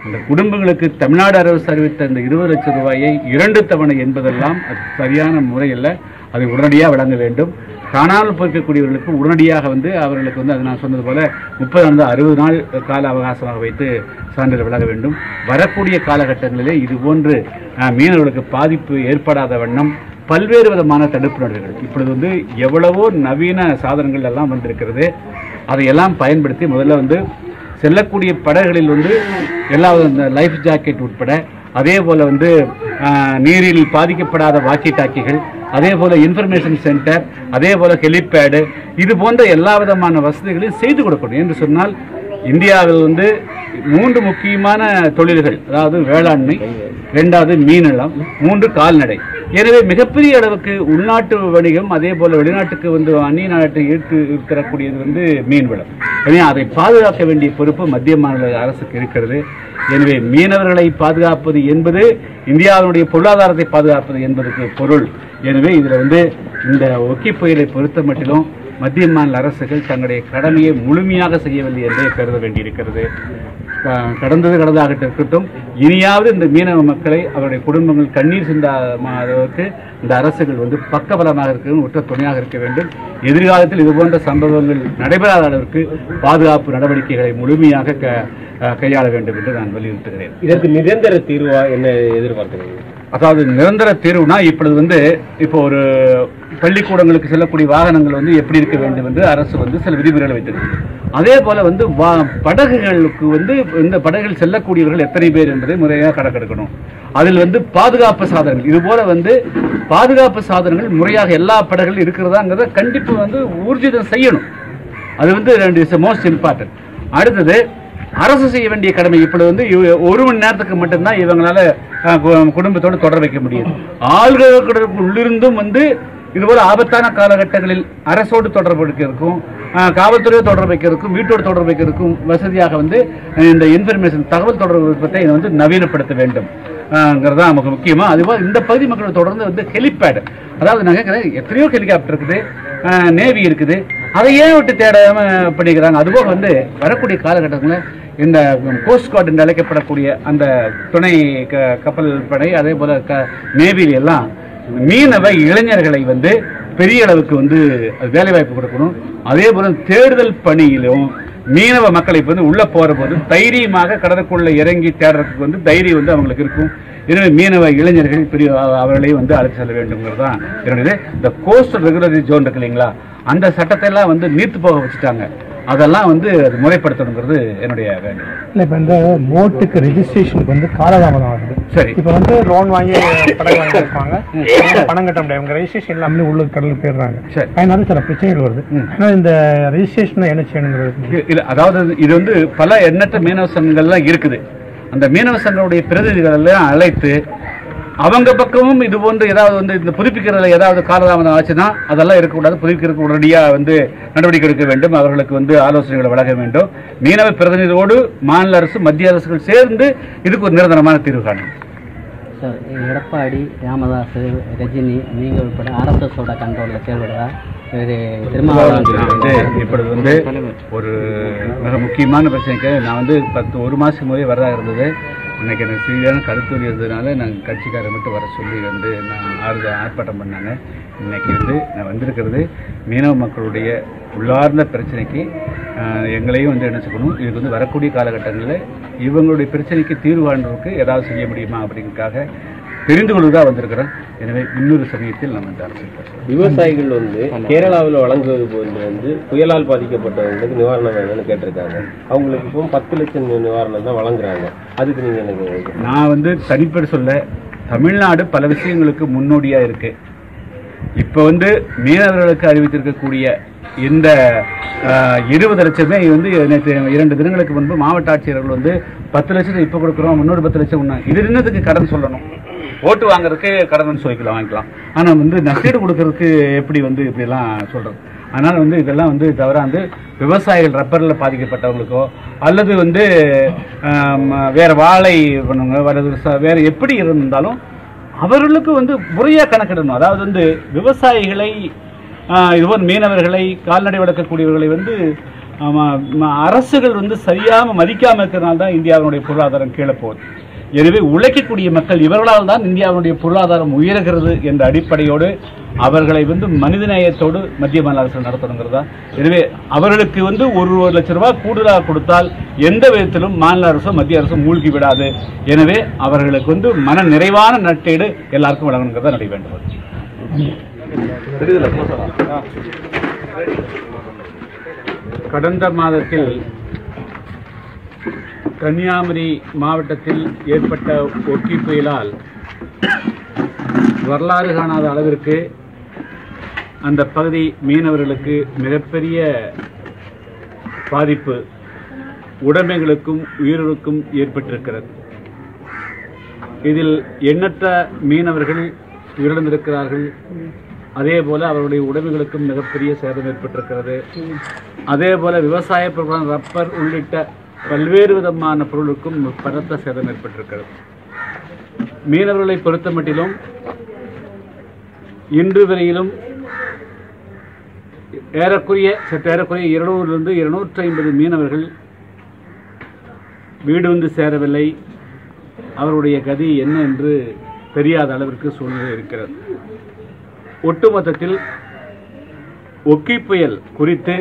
அந்த குடும்பங்களுக்கு தமிழ்நாடு அரசு அறிவித்த இந்த இருபது லட்சம் ரூபாயை இரண்டு தவணை என்பதெல்லாம் அது சரியான முறையில் அதை உடனடியாக வழங்க வேண்டும் காணாமல் போய்க்கக்கூடியவர்களுக்கு உடனடியாக வந்து அவர்களுக்கு வந்து அது நான் சொன்னது போல முப்பது ஆண்டு அறுபது நாள் கால அவகாசமாக வைத்து சான்றிதழ் வழங்க வேண்டும் வரக்கூடிய காலகட்டங்களிலே இது போன்று அஹ், மீனவர்களுக்கு பாதிப்பு ஏற்படாத வண்ணம் பல்வேறு விதமான தடுப்பு நடவடிக்கைகள் இப்பொழுது வந்து எவ்வளவோ நவீன சாதனங்கள் எல்லாம் வந்திருக்கிறது அதையெல்லாம் பயன்படுத்தி முதல்ல வந்து செல்லக்கூடிய படகுகளில் வந்து எல்லா இந்த லைஃப் ஜாக்கெட் உட்பட அதே போல வந்து ஆஹ், நீரில் பாதிக்கப்படாத வாக்கி டாக்கிகள் அதே போல இன்ஃபர்மேஷன் சென்டர் அதே போல ஹெலிபேடு இது போன்ற எல்லா விதமான வசதிகளையும் செய்து கொடுக்கணும் என்று சொன்னால் இந்தியாவில் வந்து மூன்று முக்கியமான தொழில்கள் அதாவது வேளாண்மை இரண்டாவது மீனளம் மூன்று கால்நடை எனவே மிகப்பெரிய அளவுக்கு உள்நாட்டு வணிகம் அதே போல வெளிநாட்டுக்கு வந்து அந்நிய நாட்டை ஈர்த்து தரக்கூடியது வந்து மீன்வளம் எனவே அதை பாதுகாக்க வேண்டிய பொறுப்பு மத்திய மாநில அரசுக்கு இருக்கிறது எனவே மீனவர்களை பாதுகாப்பது என்பது இந்தியாவினுடைய பொருளாதாரத்தை பாதுகாப்பது என்பதற்கு பொருள் எனவே இதில் வந்து இந்த ஒக்கி புயலை பொறுத்த மட்டிலும் மத்திய மாநில அரசுகள் தங்களுடைய கடமையை முழுமையாக செய்யவில்லை என்றே கருத வேண்டியிருக்கிறது க- கடந்தது கடந்தாகட்டும் இருக்கட்டும் இனியாவது இந்த மீனவ மக்களை அவருடைய குடும்பங்கள் கண்ணீர் சிந்தாதவருக்கு இந்த அரசுகள் வந்து பக்கபலமாக இருக்க உற்ற துணையாக இருக்க வேண்டும் எதிர்காலத்தில் இது போன்ற சம்பவங்கள் நடைபெறாத அளவிற்கு பாதுகாப்பு நடவடிக்கைகளை முழுமையாக க- அஹ் கையாள வேண்டும் என்று நான் வலியுறுத்துகிறேன் இதற்கு நிரந்தர தீர்வா என்ன எதிர்பார்க்கிறீங்க அதாவது நிரந்தர தீர்வுனா இப்பொழுது வந்து இப்போ ஒரு பள்ளிக்கூடங்களுக்கு செல்லக்கூடிய வாகனங்கள் வந்து எப்படி இருக்க வேண்டும் என்று அரசு வந்து சில விதிமுறைகளை வைத்திருக்கு அதே போல வந்து வா- படகுகளுக்கு வந்து இந்த படகுகள் செல்லக்கூடியவர்கள் எத்தனை பேர் என்பதை முறையாக கணக்கெடுக்கணும் அதில் வந்து பாதுகாப்பு சாதனங்கள் இது போல வந்து பாதுகாப்பு சாதனங்கள் முறையாக எல்லா படகுகளும் இருக்கிறதாங்கிறத கண்டிப்பு வந்து ஊர்ஜிதம் செய்யணும் அது வந்து ரெண்டு இஸ் மோஸ்ட் இம்பார்ட்டன்ட் அடுத்தது அரசு செய்ய வேண்டிய கடமை இப்படி வந்து இவ- ஒரு மணி நேரத்துக்கு மட்டும்தான் இவங்களால அஹ், கு- குடும்பத்தோடு தொடர வைக்க முடியும் ஆள்களுக்கு உள்ளிருந்தும் வந்து இதுபோல ஆபத்தான காலகட்டங்களில் அரசோடு தொடர்பு வைக்கிறதுக்கும் அஹ், காவல்துறையோடு தொடர்பு வைக்கிறதுக்கும் வீட்டோடு தொடர்பு வைக்கிறதுக்கும் வசதியாக வந்து அஹ், இந்த இன்ஃபர்மேஷன் தகவல் தொடர்பு நுட்பத்தை வந்து நவீனப்படுத்த வேண்டும் ங்கிறதா நமக்கு முக்கியமா அதுபோல் இந்த பகுதி மக்கள் தொடர்ந்து வந்து ஹெலிபேட் அதாவது நான் கேட்குறேன் எத்தனையோ ஹெலிகாப்டர் இருக்குது நேவி இருக்குது அதை ஏன் விட்டு தேடாம பண்ணிக்கிறாங்க அதுபோக வந்து வரக்கூடிய காலகட்டங்களில் இந்த கோஸ்ட் கார்டு என்று அழைக்கப்படக்கூடிய அந்த துணை க- கப்பல் படை அதே போல க நேவியில் எல்லாம் மீனவ இளைஞர்களை வந்து பெரிய அளவுக்கு வந்து அது வேலைவாய்ப்பு கொடுக்கணும் அதே போல தேடுதல் பணியிலும் மீனவ மக்களை இப்ப வந்து உள்ள போற போது தைரியமாக கடலுக்குள்ள இறங்கி தேடுறதுக்கு வந்து தைரியம் வந்து அவங்களுக்கு இருக்கும் எனவே மீனவ இளைஞர்கள் பெரிய அவ- அவர்களையும் வந்து அழைத்து செல்ல வேண்டும்ங்கிறது தான் என்னுடைய இந்த கோஸ்டல் ரெகுலரி ஜோன் இருக்கு இல்லைங்களா அந்த சட்டத்தை எல்லாம் வந்து நீர்த்து போக வச்சுட்டாங்க அதெல்லாம் வந்து அது முறைப்படுத்தணுங்கிறது என்னுடைய வேண்டுகோள் இல்லை இப்போ இந்த போட்டுக்கு ரெஜிஸ்ட்ரேஷனுக்கு வந்து காலதாமதம் ஆகுது சரி இப்போ வந்து லோன் வாங்கி படகு வாங்கியிருப்பாங்க பணம் கட்ட முடியாது இவங்க ரெஜிஸ்ட்ரேஷன் இல்லாமலே உள்ள கடலுக்கு போயிடுறாங்க சரி. அதனால சில பிரச்சனைகள் வருது ஆனால் இந்த ரெஜிஸ்ட்ரேஷன் என்ன செய்யணுங்கிறது இது- இல்ல அதாவது இது வந்து பல எண்ணற்ற மீனவ சங்கங்கள்லாம் இருக்குது அந்த மீனவ சங்கங்களுடைய பிரதிநிதிகள் எல்லாம் அழைத்து அவங்க பக்கமும் இது போன்று ஏதாவது வந்து இந்த புதுப்பிக்கிறதுல ஏதாவது காலதாமதம் ஆச்சுன்னா அதெல்லாம் இருக்கக்கூடாது புதுப்பிக்கிறதுக்கு உடனடியாக வந்து நடவடிக்கை எடுக்க வேண்டும் அவர்களுக்கு வந்து ஆலோசனைகளை வழங்க வேண்டும் மீனவ பிரதிநிதியோடு மாநில அரசு மத்திய அரசுகள் சேர்ந்து இதுக்கு ஒரு நிரந்தரமான தீர்வு காணும் சார் எடப்பாடி ராமதாஸ் ரஜினி நீங்கள் உட்பட ஆர்எஸ்எஸோட கண்ட்ரோலில் செயல்படுறா இது திருமாவளவன் நான் வந்து இப்பொழுது வந்து ஒரு மிக முக்கியமான பிரச்சனைக்கு நான் வந்து பத்து ஒரு மாதத்துக்கு முதலே வரதா இருந்தது இன்னைக்கு எனக்கு சரியான கருத்தொலி இருந்ததுனால நான் கட்சிக்காரர் மட்டும் வர சொல்லி வந்து நான் ஆறு ஆர்ப்பாட்டம் பண்ணாங்க இன்னைக்கு வந்து நான் வந்திருக்கிறது மீனவ மக்களுடைய உள்ளார்ந்த பிரச்சனைக்கு ஆஹ், எங்களையும் வந்து என்ன செய்யணும் இதுக்கு வந்து வரக்கூடிய காலகட்டங்களில் இவங்களுடைய பிரச்சனைக்கு தீர்வு காண்றதுக்கு ஏதாவது செய்ய முடியுமா அப்படிங்கிறதுக்காக தெரிந்து கொள்வதாக வந்திருக்கிறேன் எனவே இன்னொரு சமயத்தில் நம்ம இந்த அரசு பேசலாம் விவசாயிகள் வந்து கேரளாவில் வழங்குவது போன்று வந்து புயலால் பாதிக்கப்பட்டவங்களுக்கு நிவாரணம் வேணும்னு கேட்டிருக்காங்க அவங்களுக்கு இப்போ பத்து லட்சம் நிவாரணம் தான் வழங்குறாங்க அதுக்கு நீங்க எனக்கு நான் வந்து தனிப்பட சொல்ல தமிழ்நாடு பல விஷயங்களுக்கு முன்னோடியா இருக்கு இப்போ வந்து மீனவர்களுக்கு அறிவித்திருக்கக்கூடிய இந்த இருபது லட்சமே வந்து நேற்று இரண்டு தினங்களுக்கு முன்பு மாவட்ட ஆட்சியர்கள் வந்து பத்து லட்சத்தை இப்போ கொடுக்குறோம் முன்னூறு பத்து லட்சம் ஒன்று இது என்னத்துக்கு கடன் சொல்லணும் ஓட்டு வாங்குறதுக்கு கடன் சொல்லிக்கலாம் வாங்கிக்கலாம் ஆனால் வந்து நஷ்டீடு கொடுக்கறதுக்கு எப்படி வந்து இப்படிலாம் சொல்றது அதனால வந்து இதெல்லாம் வந்து தவிர வந்து விவசாயிகள் ரப்பரில் பாதிக்கப்பட்டவங்களுக்கோ அல்லது வந்து ஆம், வேற வாழை பண்ணுங்க அல்லது ச- வேற எப்படி இருந்தாலும் அவர்களுக்கு வந்து முறையாக கணக்கிடணும் அதாவது வந்து விவசாயிகளை ஆஹ், இதுபோல் மீனவர்களை கால்நடை வளர்க்கக்கூடியவர்களை வந்து ஆமா, ம- அரசுகள் வந்து சரியாக மதிக்காம இருக்கிறனால தான் இந்தியாவினுடைய பொருளாதாரம் கீழே போகுது எனவே உழைக்கக்கூடிய மக்கள் இவர்களால் தான் இந்தியாவுடைய பொருளாதாரம் உயர்கிறது என்ற அடிப்படையோடு அவர்களை வந்து மனிதநேயத்தோடு மத்திய மாநில அரசு நடத்தணுங்கிறதா எனவே அவர்களுக்கு வந்து ஒரு ஒரு லட்சம் ரூபாய் கூடுதலாக கொடுத்தால் எந்த விதத்திலும் மாநில அரசோ மத்திய அரசோ மூழ்கி விடாது எனவே அவர்களுக்கு வந்து மன நிறைவான நட்டீடு எல்லாருக்கும் வழங்கணுங்கிறதா நடைய வேண்டும் கடந்த மாதத்தில் கன்னியாகுமரி மாவட்டத்தில் ஏற்பட்ட ஒக்கி புயலால் வரலாறு காணாத அளவிற்கு அந்த பகுதி மீனவர்களுக்கு மிகப்பெரிய பாதிப்பு உடைமைகளுக்கும் உயிர்களுக்கும் ஏற்பட்டிருக்கிறது இதில் எண்ணற்ற மீனவர்கள் உயிரிழந்திருக்கிறார்கள் அதே போல அவருடைய உடைமைகளுக்கும் மிகப்பெரிய சேதம் ஏற்பட்டிருக்கிறது அதே போல விவசாய பொருளான ரப்பர் உள்ளிட்ட பல்வேறு விதமான பொருளுக்கும் பலத்த சேதம் ஏற்பட்டிருக்கிறது மீனவர்களை பொறுத்த மட்டிலும் இன்று வரையிலும் ஏறக்குறைய சற்று ஏறக்குறைய இருநூறிலிருந்து இருநூற்றி ஐம்பது மீனவர்கள் வீடு வந்து சேரவில்லை அவருடைய கதி என்ன என்று தெரியாத அளவிற்கு சூழ்நிலை இருக்கிறது ஒட்டுமொத்தத்தில் ஒக்கி புயல் குறித்து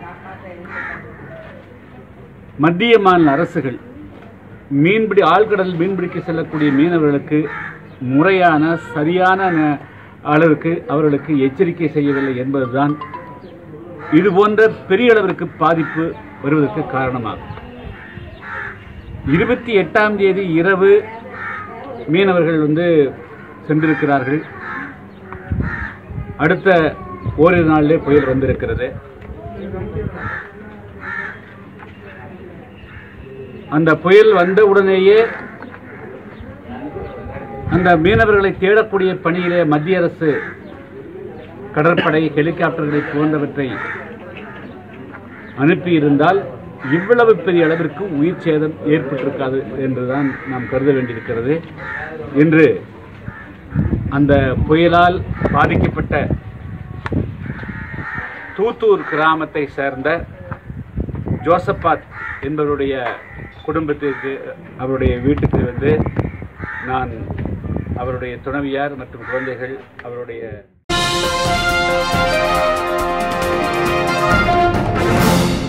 மத்திய மாநில அரசுகள் மீன்பிடி ஆழ்கடல் மீன்பிடிக்க செல்லக்கூடிய மீனவர்களுக்கு முறையான சரியான ந- அளவுக்கு அவர்களுக்கு எச்சரிக்கை செய்யவில்லை என்பதுதான் இது போன்ற பெரிய அளவிற்கு பாதிப்பு வருவதற்கு காரணமாகும் இருபத்தி எட்டாம் தேதி இரவு மீனவர்கள் வந்து சென்றிருக்கிறார்கள் அடுத்த ஓரிரு நாளிலே புயல் வந்திருக்கிறது அந்த புயல் வந்த உடனேயே அந்த மீனவர்களை தேடக்கூடிய பணியிலே மத்திய அரசு கடற்படை ஹெலிகாப்டர்களை போன்றவற்றை அனுப்பியிருந்தால் இவ்வளவு பெரிய அளவிற்கு உயிர் சேதம் ஏற்பட்டிருக்காது என்றுதான் நாம் கருத வேண்டியிருக்கிறது இன்று அந்த புயலால் பாதிக்கப்பட்ட தூத்தூர் கிராமத்தை சேர்ந்த ஜோசப்பாத் என்பவருடைய குடும்பத்திற்கு அவருடைய வீட்டுக்கு வந்து நான் அவருடைய துணைவியார் மற்றும் குழந்தைகள் அவருடைய